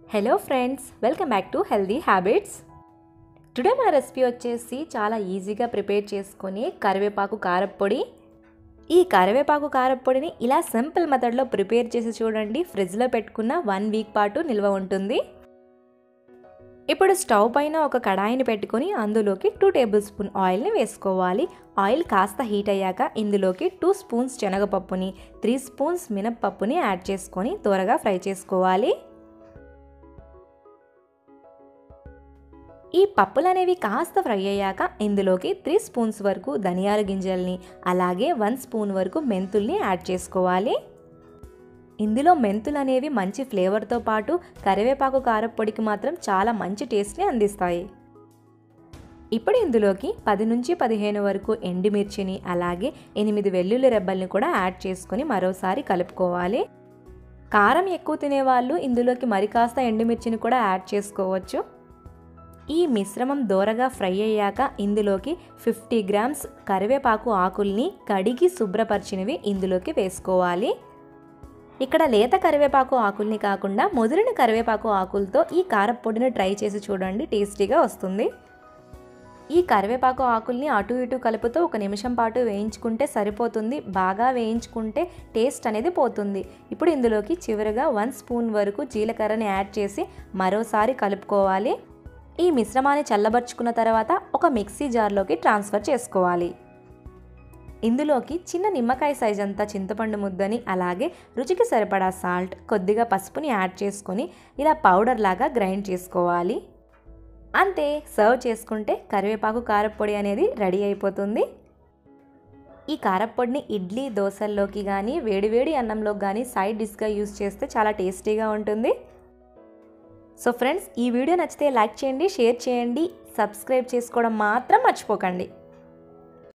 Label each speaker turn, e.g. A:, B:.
A: hello friends welcome back to healthy habits today మన recipe వచ్చేసి చాలా ఈజీగా ప్రిపేర్ చేసుకునే కరివేపాకు కారప్పొడి ఈ కరివేపాకు కారప్పొడిని ఇలా సింపుల్ మెథడ్లో ప్రిపేర్ చేసి చూడండి ఫ్రిడ్జ్లో పెట్టుకున్న వన్ వీక్ పాటు నిల్వ ఉంటుంది ఇప్పుడు స్టవ్ పైన ఒక కడాయిని పెట్టుకొని అందులోకి టూ టేబుల్ స్పూన్ ఆయిల్ని వేసుకోవాలి ఆయిల్ కాస్త హీట్ అయ్యాక ఇందులోకి టూ స్పూన్స్ శనగపప్పుని త్రీ స్పూన్స్ మినప్పప్పుని యాడ్ చేసుకొని త్వరగా ఫ్రై చేసుకోవాలి ఈ పప్పులు అనేవి కాస్త ఫ్రై అయ్యాక ఇందులోకి త్రీ స్పూన్స్ వరకు ధనియాల గింజల్ని అలాగే వన్ స్పూన్ వరకు మెంతుల్ని యాడ్ చేసుకోవాలి ఇందులో మెంతులు అనేవి మంచి ఫ్లేవర్తో పాటు కరివేపాకు కారప్పొడికి మాత్రం చాలా మంచి టేస్ట్ని అందిస్తాయి ఇప్పుడు ఇందులోకి పది నుంచి పదిహేను వరకు ఎండుమిర్చిని అలాగే ఎనిమిది వెల్లుల్లి రెబ్బల్ని కూడా యాడ్ చేసుకొని మరోసారి కలుపుకోవాలి కారం ఎక్కువ తినేవాళ్ళు ఇందులోకి మరి కాస్త ఎండుమిర్చిని కూడా యాడ్ చేసుకోవచ్చు ఈ మిశ్రమం దోరగా ఫ్రై అయ్యాక ఇందులోకి ఫిఫ్టీ గ్రామ్స్ కరివేపాకు ఆకుల్ని కడిగి శుభ్రపరిచినవి ఇందులోకి వేసుకోవాలి ఇక్కడ లేత కరివేపాకు ఆకుల్ని కాకుండా ముదిరిన కరివేపాకు ఆకులతో ఈ కారపొడిని ట్రై చేసి చూడండి టేస్టీగా వస్తుంది ఈ కరివేపాకు ఆకుల్ని అటు ఇటు కలుపుతూ ఒక నిమిషం పాటు వేయించుకుంటే సరిపోతుంది బాగా వేయించుకుంటే టేస్ట్ అనేది పోతుంది ఇప్పుడు ఇందులోకి చివరిగా వన్ స్పూన్ వరకు జీలకర్రని యాడ్ చేసి మరోసారి కలుపుకోవాలి ఈ మిశ్రమాన్ని చల్లబరుచుకున్న తర్వాత ఒక మిక్సీ జార్లోకి ట్రాన్స్ఫర్ చేసుకోవాలి ఇందులోకి చిన్న నిమ్మకాయ సైజ్ అంతా చింతపండు ముద్దని అలాగే రుచికి సరిపడా సాల్ట్ కొద్దిగా పసుపుని యాడ్ చేసుకొని ఇలా పౌడర్ లాగా గ్రైండ్ చేసుకోవాలి అంతే సర్వ్ చేసుకుంటే కరివేపాకు కారప్పొడి అనేది రెడీ అయిపోతుంది ఈ కారప్పొడిని ఇడ్లీ దోశల్లోకి కానీ వేడివేడి అన్నంలోకి కానీ సైడ్ డిష్గా యూస్ చేస్తే చాలా టేస్టీగా ఉంటుంది సో ఫ్రెండ్స్ ఈ వీడియో నచ్చితే లైక్ చేయండి షేర్ చేయండి సబ్స్క్రైబ్ చేసుకోవడం మాత్రం మర్చిపోకండి